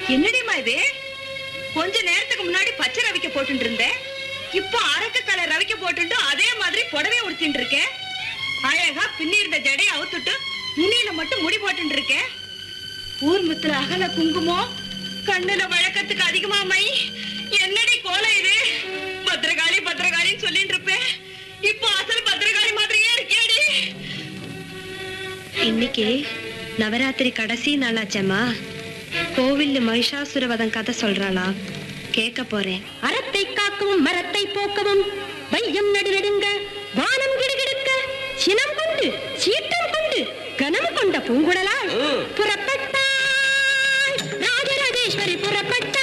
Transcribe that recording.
என்னடிமா இது கொஞ்ச நேரத்துக்கு முன்னாடி பச்சை ரவிக்க போட்டுட்டு இருந்தேன் இப்போ அரக்க கலர் ரவிக்க போட்டுட்டு அதே மாதிரி புடவை உடுத்திட்டு இருக்கேன் அழகா பின்னி இருந்த ஜடையை அவுத்துட்டு நுனியில மட்டும் முடி போட்டுட்டு இருக்கேன் ஊர் முத்துல அகல குங்குமம் கண்ணுல வழக்கத்துக்கு அதிகமா மை என்னடி கோலம் இது பத்திரகாளி பத்திரகாளின்னு சொல்லிட்டு இருப்பேன் இப்போ அசல் பத்திரகாளி மாதிரியே இருக்கேடி இன்னைக்கு நவராத்திரி கடைசி நாளாச்சம்மா கோவில்ல மகிஷாசுரவதம் கதை சொல்றாளா கேட்க போறேன் அறத்தை காக்கவும் மரத்தை போக்கவும் வையம் நடுநடுங்க வானம் கிடுகிடுக்க சினம் கொண்டு சீற்றம் கொண்டு கனம் கொண்ட பூங்குழலால் புறப்பட்டாள் ராஜராஜேஸ்வரி புறப்பட்டாள்